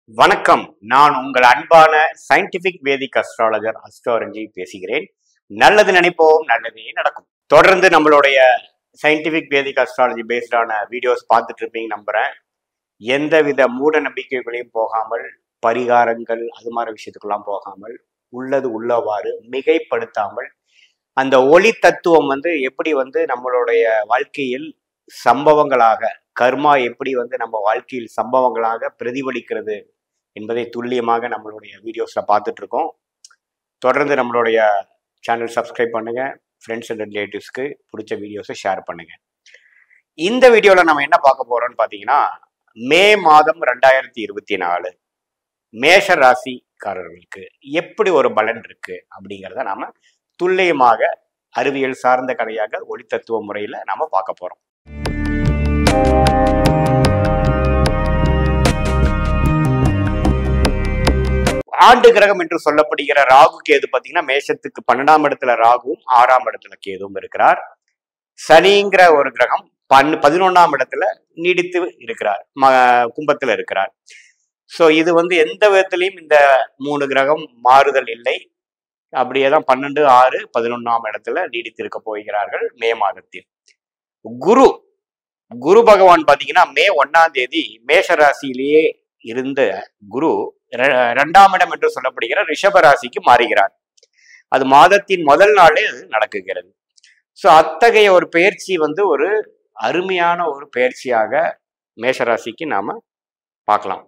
வணக்கம் நான் உங்கள் அன்பான சயின்டிபிக் வேதிக் அஸ்ட்ராலஜர் அஸ்ட்ராலஜி பேசுகிறேன் நல்லது நினைப்போம் நல்லதே நடக்கும் தொடர்ந்து நம்மளுடைய சயின்டிபிக் வேதிக் அஸ்ட்ராலஜி பேஸ்டான வீடியோஸ் பார்த்துட்டு இருப்பீங்க நம்புறேன் எந்தவித மூட நம்பிக்கைகளையும் போகாமல் பரிகாரங்கள் அது மாதிரி விஷயத்துக்கெல்லாம் போகாமல் உள்ளது உள்ளவாறு மிகைப்படுத்தாமல் அந்த ஒளி தத்துவம் வந்து எப்படி வந்து நம்மளுடைய வாழ்க்கையில் சம்பவங்களாக கர்மா எப்படி வந்து நம்ம வாழ்க்கையில் சம்பவங்களாக பிரதிபலிக்கிறது என்பதை துல்லியமாக நம்மளுடைய வீடியோஸ்ல பார்த்துட்டு இருக்கோம் தொடர்ந்து நம்மளுடைய சேனல் சப்ஸ்கிரைப் பண்ணுங்க ஃப்ரெண்ட்ஸ் அண்ட் ரிலேட்டிவ்ஸ்க்கு பிடிச்ச வீடியோஸை ஷேர் பண்ணுங்க இந்த வீடியோவில் நம்ம என்ன பார்க்க போறோம்னு பார்த்தீங்கன்னா மே மாதம் ரெண்டாயிரத்தி இருபத்தி நாலு மேஷ ராசிக்காரர்களுக்கு எப்படி ஒரு பலன் இருக்கு அப்படிங்கிறத நாம துல்லியமாக அறிவியல் சார்ந்த கதையாக ஒளித்தத்துவ முறையில் நாம பார்க்க போறோம் ஆண்டு கிரகம் என்று சொல்லப்படுகிற ராகு கேது பார்த்தீங்கன்னா மேஷத்துக்கு பன்னெண்டாம் இடத்துல ராகுவும் ஆறாம் இடத்துல கேதுவும் இருக்கிறார் சனிங்கிற ஒரு கிரகம் பன் பதினொன்னாம் இடத்துல நீடித்து இருக்கிறார் ம கும்பத்துல இருக்கிறார் ஸோ இது வந்து எந்த விதத்திலையும் இந்த மூணு கிரகம் மாறுதல் இல்லை அப்படியே தான் பன்னெண்டு ஆறு பதினொன்னாம் இடத்துல நீடித்திருக்க போகிறார்கள் மே மாதத்தில் குரு குரு பகவான் பார்த்தீங்கன்னா மே ஒன்னாம் தேதி மேஷ ராசியிலேயே இருந்த குரு ரெ- ரெண்டாம் இடம் என்று சொல்லப்படுகிற ரிஷப ராசிக்கு மாறுகிறார் அது மாதத்தின் முதல் நாளே அது நடக்குகிறது ஸோ அத்தகைய ஒரு பயிற்சி வந்து ஒரு அருமையான ஒரு பயிற்சியாக மேஷராசிக்கு நாம பார்க்கலாம்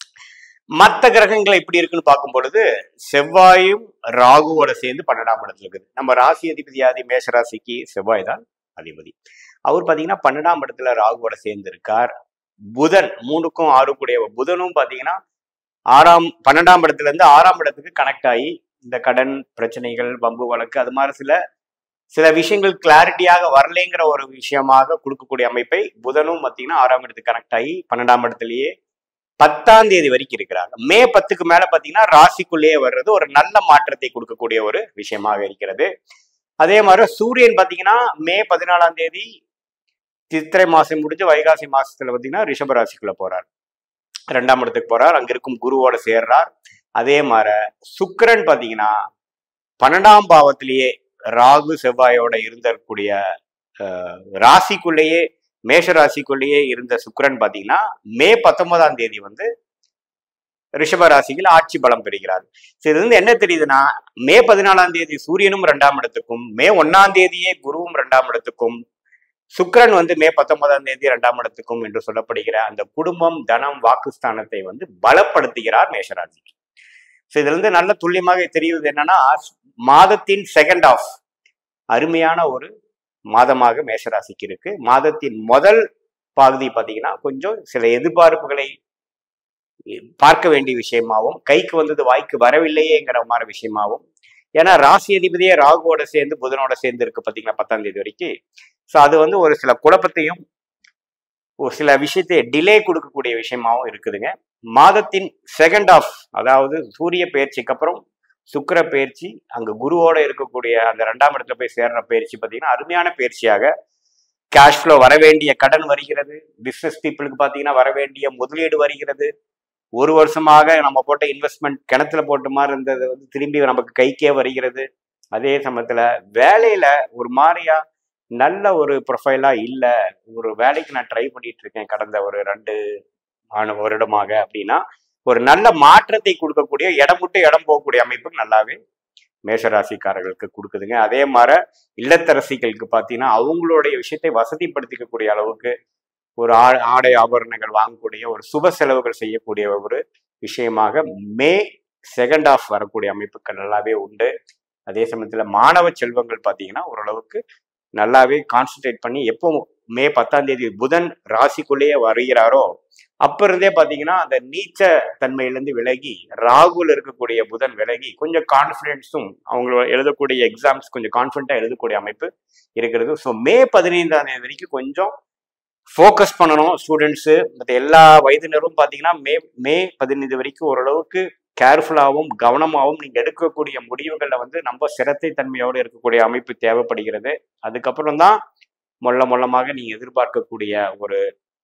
மற்ற கிரகங்கள் எப்படி இருக்குன்னு பார்க்கும் பொழுது செவ்வாயும் ராகுவோட சேர்ந்து பன்னெண்டாம் இடத்துல இருக்குது நம்ம ராசி அதிபதியாதி மேஷராசிக்கு செவ்வாய் தான் அதிபதி அவர் பார்த்தீங்கன்னா பன்னெண்டாம் இடத்துல ராகுவோட சேர்ந்து இருக்கார் புதன் மூணுக்கும் ஆறு கூடிய புதனும் பார்த்தீங்கன்னா ஆறாம் பன்னெண்டாம் இடத்துல இருந்து ஆறாம் இடத்துக்கு கனெக்ட் ஆகி இந்த கடன் பிரச்சனைகள் பம்பு வழக்கு அது மாதிரி சில சில விஷயங்கள் கிளாரிட்டியாக வரலைங்கிற ஒரு விஷயமாக கொடுக்கக்கூடிய அமைப்பை புதனும் பார்த்தீங்கன்னா ஆறாம் இடத்துக்கு கனெக்ட் ஆகி பன்னெண்டாம் இடத்துலயே பத்தாம் தேதி வரைக்கும் இருக்கிறாங்க மே பத்துக்கு மேல பார்த்தீங்கன்னா ராசிக்குள்ளேயே வர்றது ஒரு நல்ல மாற்றத்தை கொடுக்கக்கூடிய ஒரு விஷயமாக இருக்கிறது அதே மாதிரி சூரியன் பார்த்தீங்கன்னா மே பதினாலாம் தேதி சித்திரை மாசம் முடிஞ்சு வைகாசி மாசத்துல பார்த்தீங்கன்னா ரிஷப ராசிக்குள்ள போறார் ரெண்டாம் இடத்துக்கு போறார் அங்க இருக்கும் குருவோட சேர்றார் அதே மாதிரி சுக்கிரன் பாத்தீங்கன்னா பன்னெண்டாம் பாவத்திலேயே ராகு செவ்வாயோட இருந்தக்கூடிய அஹ், ராசிக்குள்ளேயே மேஷ ராசிக்குள்ளேயே இருந்த சுக்கிரன் பாத்தீங்கன்னா மே பத்தொன்பதாம் தேதி வந்து ரிஷப ராசியில் ஆட்சி பலம் பெறுகிறார் So இது வந்து என்ன தெரியுதுன்னா மே பதினாலாம் தேதி சூரியனும் ரெண்டாம் இடத்துக்கும் மே ஒன்னாம் தேதியே குருவும் ரெண்டாம் இடத்துக்கும் சுக்கிரன் வந்து மே பத்தொன்பதாம் தேதி இரண்டாம் இடத்துக்கும் என்று சொல்லப்படுகிற அந்த குடும்பம் தனம் வாக்குஸ்தானத்தை வந்து பலப்படுத்துகிறார் மேஷராசிக்கு ஸோ இதுல இருந்து நல்ல துல்லியமாக தெரியுது என்னன்னா மாதத்தின் செகண்ட் ஆஃப் அருமையான ஒரு மாதமாக மேஷராசிக்கு இருக்கு மாதத்தின் முதல் பகுதி பார்த்தீங்கன்னா கொஞ்சம் சில எதிர்பார்ப்புகளை பார்க்க வேண்டிய விஷயமாவும் கைக்கு வந்தது வாய்க்கு வரவில்லையேங்கிற மாதிரி விஷயமாவும் ஏன்னா ராசி அதிபதியே ராகுவோட சேர்ந்து புதனோட சேர்ந்து இருக்கு பார்த்தீங்களா பத்தாம் தேதி வரைக்கும் ஸோ அது வந்து ஒரு சில குழப்பத்தையும் ஒரு சில விஷயத்தை டிலே கொடுக்கக்கூடிய விஷயமாவும் இருக்குதுங்க மாதத்தின் செகண்ட் ஆஃப் அதாவது சூரிய பயிற்சிக்கு அப்புறம் சுக்கிர பயிற்சி அங்க குருவோட இருக்கக்கூடிய அந்த ரெண்டாம் இடத்துல போய் சேர்ற பயிற்சி பார்த்தீங்கன்னா அருமையான பயிற்சியாக கேஷ் ஃப்ளோ வர வேண்டிய கடன் வருகிறது பிஸ்னஸ் பீப்புளுக்கு பார்த்தீங்கன்னா வர வேண்டிய முதலீடு வருகிறது ஒரு வருஷமாக நம்ம போட்ட இன்வெஸ்ட்மெண்ட் கிணத்துல போட்ட மாதிரி இருந்தது வந்து திரும்பி நமக்கு கைக்கே வருகிறது அதே சமயத்துல வேலையில ஒரு மாதிரியா நல்ல ஒரு ப்ரொஃபைலா இல்ல ஒரு வேலைக்கு நான் ட்ரை பண்ணிட்டு இருக்கேன் கடந்த ஒரு ரெண்டு ஆண்டு வருடமாக அப்படின்னா ஒரு நல்ல மாற்றத்தை கொடுக்கக்கூடிய இடம் விட்டு இடம் போகக்கூடிய அமைப்பு நல்லாவே மேஷராசிக்காரர்களுக்கு கொடுக்குதுங்க அதே மாதிரி இல்லத்தரசிகளுக்கு பார்த்தீங்கன்னா அவங்களுடைய விஷயத்தை வசதிப்படுத்திக்கக்கூடிய அளவுக்கு ஒரு ஆ- ஆடை ஆபரணங்கள் வாங்கக்கூடிய ஒரு சுப செலவுகள் செய்யக்கூடிய ஒரு விஷயமாக மே செகண்ட் ஆஃப் வரக்கூடிய அமைப்புகள் நல்லாவே உண்டு அதே சமயத்தில் மாணவ செல்வங்கள் பார்த்தீங்கன்னா ஓரளவுக்கு நல்லாவே கான்சென்ட்ரேட் பண்ணி எப்போ மே பத்தாம் தேதி புதன் ராசிக்குள்ளேயே வருகிறாரோ அப்ப இருந்தே பார்த்தீங்கன்னா அந்த நீச்ச தன்மையிலேருந்து விலகி ராகுல இருக்கக்கூடிய புதன் விலகி கொஞ்சம் கான்ஃபிடென்ஸும் அவங்களோட எழுதக்கூடிய எக்ஸாம்ஸ் கொஞ்சம் கான்ஃபிடென்ட்டாக எழுதக்கூடிய அமைப்பு இருக்கிறது ஸோ மே பதினைந்தாம் தேதி வரைக்கும் கொஞ்சம் ஃபோக்கஸ் பண்ணணும் ஸ்டூடெண்ட்ஸு மற்ற எல்லா வயதினரும் பார்த்தீங்கன்னா மே மே பதினைந்து வரைக்கும் ஓரளவுக்கு கேர்ஃபுல்லாகவும் கவனமாகவும் நீங்கள் எடுக்கக்கூடிய முடிவுகளில் வந்து நம்ம சிரத்தை தன்மையோடு இருக்கக்கூடிய அமைப்பு தேவைப்படுகிறது அதுக்கப்புறம் தான் மொல்ல மொல்லமாக நீங்கள் எதிர்பார்க்கக்கூடிய ஒரு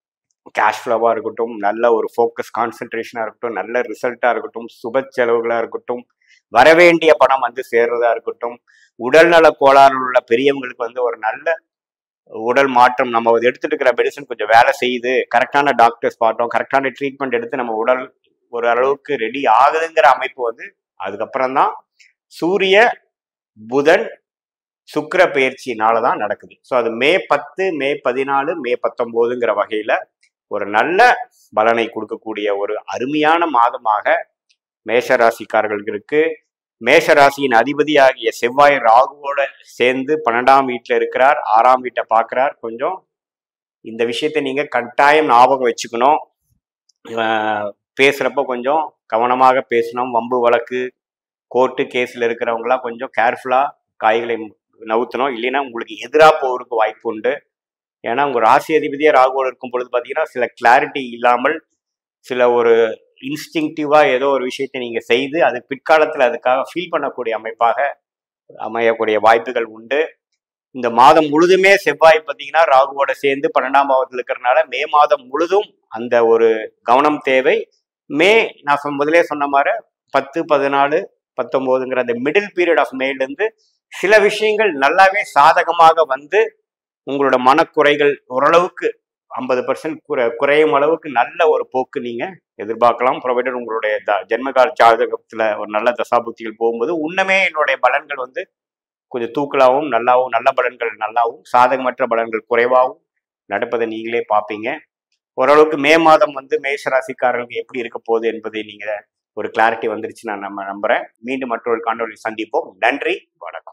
கேஷ் ஃப்ளோவாக இருக்கட்டும் நல்ல ஒரு ஃபோக்கஸ் கான்சென்ட்ரேஷனாக இருக்கட்டும் நல்ல ரிசல்ட்டாக இருக்கட்டும் சுப செலவுகளாக இருக்கட்டும் வரவேண்டிய பணம் வந்து சேர்றதா இருக்கட்டும் உடல்நல கோளாறு உள்ள பெரியவங்களுக்கு வந்து ஒரு நல்ல உடல் மாற்றம் நம்ம எடுத்துட்டு இருக்கிற மெடிசன் கொஞ்சம் வேலை செய்யுது கரெக்டான டாக்டர்ஸ் பார்த்தோம் கரெக்டான ட்ரீட்மெண்ட் எடுத்து நம்ம உடல் ஒரு அளவுக்கு ரெடி ஆகுதுங்கிற அமைப்பு வந்து அதுக்கப்புறம் தான் சூரிய புதன் சுக்கிர பயிற்சினால தான் நடக்குது ஸோ அது மே பத்து மே பதினாலு மே பத்தொம்போதுங்கிற வகையில் ஒரு நல்ல பலனை கொடுக்கக்கூடிய ஒரு அருமையான மாதமாக மேஷராசிக்காரர்களுக்கு இருக்கு மேஷராசியின் அதிபதியாகிய செவ்வாய் ராகுவோட சேர்ந்து பன்னெண்டாம் வீட்டில் இருக்கிறார் ஆறாம் வீட்டை பார்க்குறார் கொஞ்சம் இந்த விஷயத்தை நீங்கள் கட்டாயம் ஞாபகம் வச்சுக்கணும் ஆஹ் பேசுறப்ப கொஞ்சம் கவனமாக பேசணும் வம்பு வழக்கு கோர்ட்டு கேஸில் இருக்கிறவங்களாம் கொஞ்சம் கேர்ஃபுல்லாக காய்களை நவுத்தணும் இல்லைன்னா உங்களுக்கு எதிராக போகிறதுக்கு வாய்ப்பு உண்டு ஏன்னா உங்கள் ராசி அதிபதியாக ராகுவோடு இருக்கும் பொழுது பார்த்தீங்கன்னா சில கிளாரிட்டி இல்லாமல் சில ஒரு இன்ஸ்டிங்டிவாக ஏதோ ஒரு விஷயத்தை நீங்கள் செய்து அது பிற்காலத்தில் அதுக்காக ஃபீல் பண்ணக்கூடிய அமைப்பாக அமையக்கூடிய வாய்ப்புகள் உண்டு இந்த மாதம் முழுதுமே செவ்வாய் பார்த்தீங்கன்னா ராகுவோட சேர்ந்து பன்னெண்டாம் பாவத்தில் இருக்கிறனால மே மாதம் முழுதும் அந்த ஒரு கவனம் தேவை மே நான் சொன்ன முதலே சொன்ன மாதிரி பத்து பதினாலு பத்தொம்போதுங்கிற அந்த மிடில் பீரியட் ஆஃப் மேலேருந்து சில விஷயங்கள் நல்லாவே சாதகமாக வந்து உங்களோட மனக்குறைகள் ஓரளவுக்கு ஐம்பது பர்சன்ட் குறை குறையும் அளவுக்கு நல்ல ஒரு போக்கு நீங்க எதிர்பார்க்கலாம் ப்ரொவைடர் உங்களுடைய த ஜென்மகால ஜாதகத்துல ஒரு நல்ல தசாபுத்திகள் போகும்போது உன்னமே என்னுடைய பலன்கள் வந்து கொஞ்சம் தூக்கலாகவும் நல்லாவும் நல்ல பலன்கள் நல்லாவும் சாதகமற்ற பலன்கள் குறைவாகவும் நடப்பதை நீங்களே பார்ப்பீங்க ஓரளவுக்கு மே மாதம் வந்து மேஷ ராசிக்காரர்களுக்கு எப்படி இருக்க போகுது என்பதை நீங்க ஒரு கிளாரிட்டி வந்துருச்சு நான் நம்ம நம்புறேன் மீண்டும் மற்றொரு காணொலி சந்திப்போம் நன்றி வணக்கம்